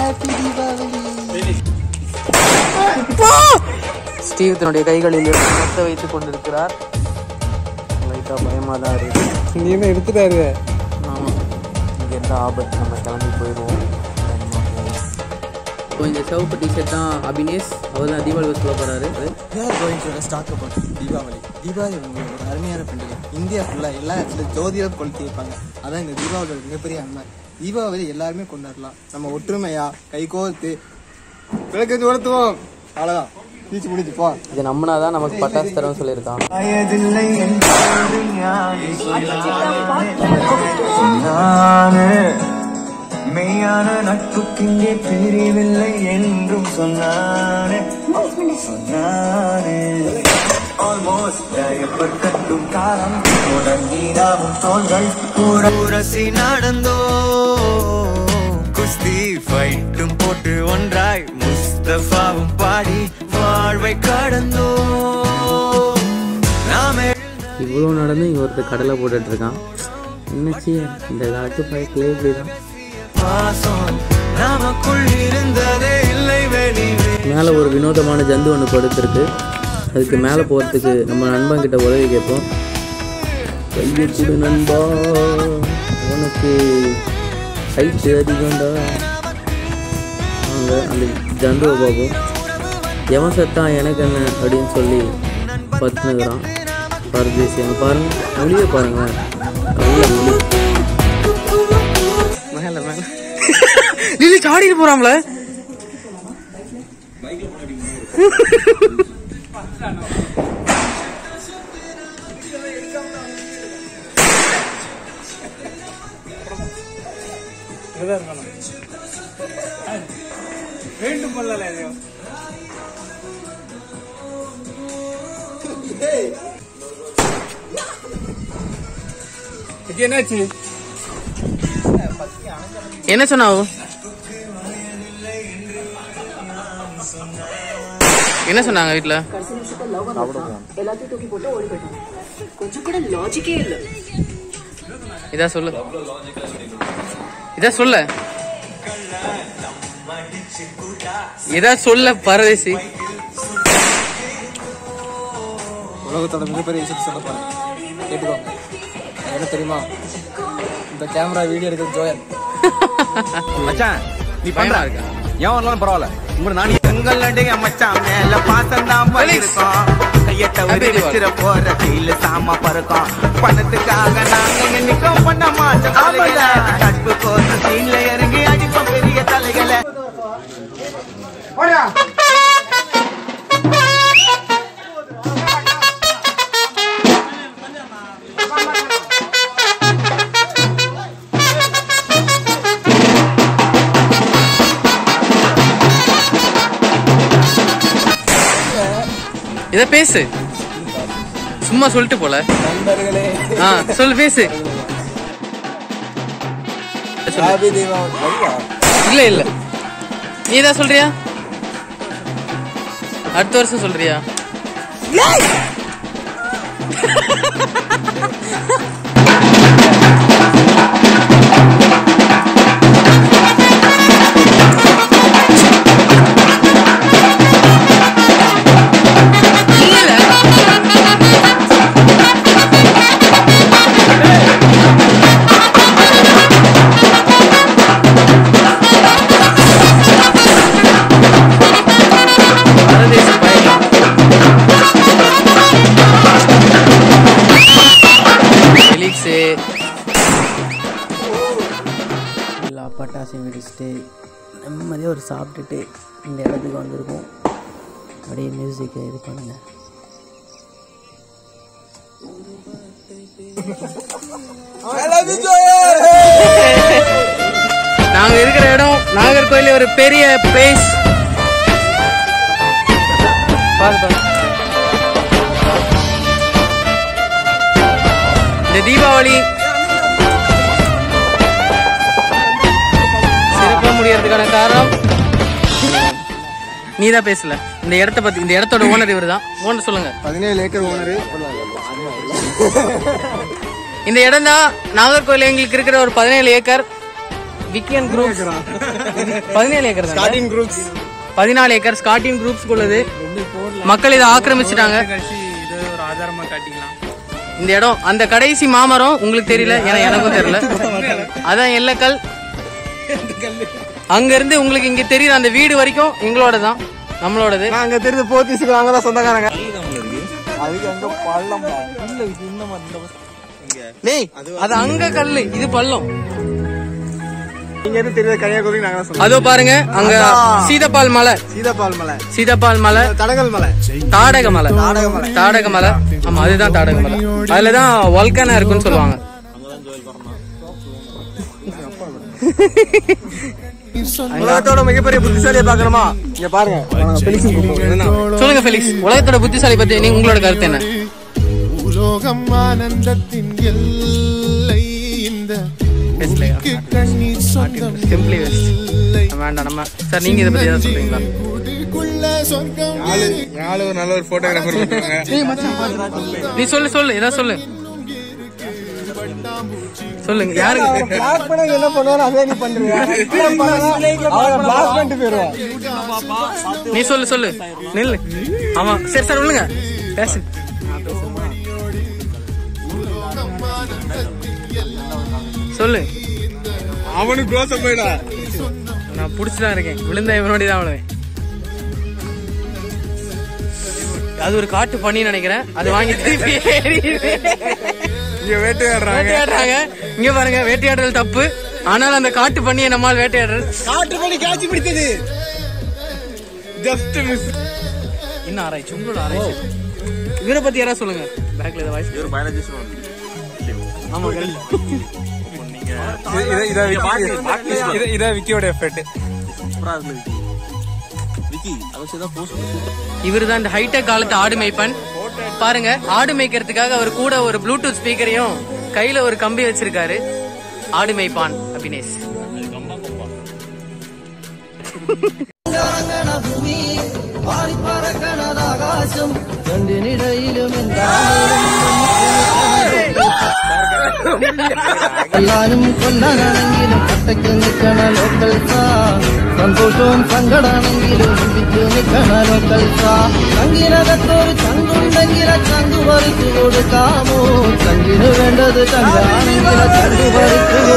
Steve தன்னுடைய கைகளில் மத்த வைத்துக் கொண்டிருக்கிறார் லைட்டாக பயமாக தான் இருக்கு நீ என்ன எடுத்துட்டாரு ஆமாம் இங்கே இருந்த ஆபத்து நம்ம கிளம்பி போயிடுவோம் இப்போ இந்த சிவப்பு டிஷர்ட் தான் அபினேஷ் அவர் தான் தீபாவளி சொல்ல போகிறாரு We are going to start about Deepavali Deepavali உங்களுக்கு ஒரு அருமையான பண்டிகை இந்தியா ஃபுல்லாக எல்லா இடத்துலையும் ஜோதிடம் கொளுத்தி வைப்பாங்க அதான் இந்த தீபாவளியோட மிகப்பெரிய அருமை தீபாவளி எல்லாருமே கொண்டாடலாம் நம்ம ஒற்றுமையா கை கோர்த்து விளக்கு உணர்த்துவோம் அவ்வளோதான் பீச்சு முடிஞ்சு போ இது நம்பினா தான் நமக்கு பட்டாசு தரோம்னு சொல்லியிருக்கான் வயதில்லை என்பது ஞானி சொன்னானே மெய்யான நட்புக்கிங்கே பிரிவில்லை என்றும் சொன்னானே சொன்னானே ஆல்மோஸ்ட் எப்பட்டட்டும் காலம் தொடங்கினாவும் தோள்கள் கூட உரசி நடந்தோ குஸ்தி ஃபைட்டும் போட்டு ஒன்றாய் முஸ்தபாவும் பாடி வாழ்வை கடந்தோ நாமே இவ்வளோ நடந்து இங்கே ஒருத்தர் கடலை போட்டுட்டு இருக்கான் என்னச்சு இந்த காலத்து பழக்கிலே இப்படி தான் பாசம் நமக்குள் இருந்ததே இல்லை வெளியே மேலே ஒரு வினோதமான ஜந்து ஒன்று படுத்திருக்கு அதுக்கு மேலே போகிறதுக்கு நம்ம நண்பன் கிட்ட உதவி கேட்போம் கையை கொடு நண்பா உனக்கு ஹைட்டு அதிகம்டா வாங்க அந்த ஜந்துவை பார்ப்போம் எவன் செத்தான் எனக்கு என்ன அப்படின்னு சொல்லி பத்துனுக்குறான் பரதேசி அங்கே பாருங்க மொழியை பாருங்க நல்ல மொழி மேலே மேலே நீ சாடிட்டு போறாம்ல என்னாச்சு என்ன சொன்னாவோ என்ன சொன்னாங்க வீட்ல எல்லாத்தையும் தூக்கி போட்டு ஓடி போயிட்டாங்க கொஞ்சம் கூட லாஜிக்கே இல்லை இதா சொல்லு இதா சொல்ல இதா சொல்ல பரதேசி உலகத்தோட மிகப்பெரிய விஷயத்தை சொல்ல போறேன் கேட்டுக்கோங்க என்ன தெரியுமா இந்த கேமரா வீடியோ எடுக்கிறது ஜோயல் மச்சான் நீ பயமா பண்ற இருக்கா? ஏன் வரலாம் பரவாயில்ல உங்களை நான் எங்களுடைய மச்சான் மேல பாசம் தான் பண்ணிருக்கோம் கைய தவறி Happy Diwali. வச்சிட போற கையில சாம பறக்கும் பணத்துக்காக நாங்க என்னைக்கும் பண்ண மாட்டோம் நட்பு கோத்து சீன்ல இறங்கி அடிப்போம் பெரிய தலைகளை இத பேசு சும்மா சொல்லிட்டு போல நண்பர்களே ஆ சொல்லு பேசு சொல்லு. ஹாப்பி தீபாவளி ஐயா, இல்ல இல்ல நீ தான் சொல்றியா அடுத்த வருஷம் சொல்றியா பரதேசி பயணம் ஃபெலிக்ஸு எல்லா பட்டாசையும் வெடிச்சிட்டு நிம்மதியாக ஒரு சாப்பிட்டுட்டு இந்த இடத்துக்கு வந்திருக்கோம் அப்படியே மியூசிக்கை இது பண்ணுங்க நாங்க இருக்கிற இடம் நாகர்கோயில் ஒரு பெரிய பிளேஸ் இந்த தீபாவளி சிறப்பா முடியறதுக்கான காரணம் நீ தான் பேசல இந்த இடத்த பத்தி இந்த இடத்தோட ஓனர் இவர் தான் ஓனர் சொல்லுங்க பதினேழு ஏக்கர் ஓனரு இந்த இடம் தான் நாகர்கோயில் எங்களுக்கு இருக்கிற ஒரு பதினேழு ஏக்கர் விக்கியன் குரூப் பதினேழு ஏக்கர் தான் ஸ்டார்டிங் குரூப்ஸ் பதினாலு ஏக்கர் ஸ்காட்டின் குரூப்ஸ் உள்ளது மக்கள் இதை ஆக்கிரமிச்சிட்டாங்க இது ஒரு ஆதாரமா காட்டிக்கலாம் இந்த இடம் அந்த கடைசி மாமரம் உங்களுக்கு தெரியல ஏன்னா எனக்கும் தெரியல அதான் எல்லக்கல் அங்க இருந்து உங்களுக்கு இங்க தெரியுற அந்த வீடு வரைக்கும் எங்களோட தான் நம்மளோடது நாங்க தெரிஞ்ச போத்தீஸுக்கு நாங்க தான் சொந்தக்காரங்க அதுக்கு அங்க பள்ளம் டேய் அது அங்க கல்லு இது பள்ளம் நீங்க எது தெரியாத கன்னியாகுமரி நாங்க தான் சொந்தம் அதோ பாருங்க அங்க சீதப்பால் மலை சீதாபால் மலை சீதப்பால் மலை தடகல் மலை தாடக மலை தாடக மலை ஆமா அதுதான் தாடக மலை அதுலதான் வல்கனா இருக்குன்னு சொல்லுவாங்க உலகத்தோட மிகப்பெரிய புத்திசாலியை பார்க்கணுமா இங்க பாருங்க நாங்க பெலிசிங் கூப்பிடுவோம். சொல்லுங்க ஃபெலிக்ஸ் உலகத்தோட புத்திசாலி பத்தி நீங்க உங்களோட கருத்து என்ன உலோகம் ஆனந்தத்தின் எல்லை இந்த பூமிக்கு கண்ணீர் சொந்தம் சிம்பிளி வெஸ்ட் வேண்டாம் நம்ம சார் நீங்க இதை பத்தி ஏதாவது சொல்றீங்களா குடிக்குள்ள சொர்க்கம் ஆளு ஒரு நல்ல ஒரு போட்டோகிராஃபர் நீ சொல்லு சொல்லு ஏதாவது சொல்லு சொல்லுங்க யாருங்க பிளாக் பண்ண என்ன பண்ணுவாரு அதே நீ பண்றியா அவரை பிளாக் பண்ணிட்டு போயிருவா நீ சொல்லு சொல்லு நில்லு ஆமா சரி சார் சொல்லுங்க பேசு சொல்லு அவனுக்கு க்ளோஸ் போயிடா நான் புடிச்சுதான் இருக்கேன் விழுந்த இவனோடி தான் விழுவேன் அது ஒரு காட்டு பண்ணி நினைக்கிறேன் அது வாங்கி திருப்பி இங்க வேட்டையாடுறாங்க வேட்டையாடுறாங்க இங்க பாருங்க வேட்டையாடுறது தப்பு ஆனால் அந்த காட்டு பண்ணியை நம்மால் வேட்டையாடுறது காட்டு பண்ணி காட்சி பிடித்தது ஜஸ்ட் மிஸ் இன்னும் ஆராய்ச்சி உங்களோட ஆராய்ச்சி இவரை பத்தி யாராவது சொல்லுங்க பேக்ல இதை வாய்ஸ் ஒரு பயாலஜிஸ்ட் ஆமா இதான் விக்கியோட எஃபெக்ட் விக்கி அதை வச்சு தான் போஸ்ட் இவர் தான் இந்த ஹைடெக் காலத்து ஆடு மேய்ப்பன் பாருங்க ஆடு மேய்க்கிறதுக்காக அவர் கூட ஒரு ப்ளூடூத் ஸ்பீக்கரையும் கையில ஒரு கம்பி வச்சிருக்காரு ஆடு மேய்ப்பான் அபினேஷ் എല്ലാരും കൊല്ലാനാണെങ്കിലും ഒറ്റയ്ക്ക് നിൽക്കണ ലോക്കൽ സാ സന്തോഷവും സങ്കടാണെങ്കിലും ഒന്നിച്ച് നിൽക്കണ ലോക്കൽ സാ ചങ്കിനകത്തൊരു ചങ്കുണ്ടെങ്കില ചങ്കു പറിച്ചു കൊടുക്കാമോ ചങ്കിന് വേണ്ടത് ചങ്കാണെങ്കില ചങ്കു പറിച്ചു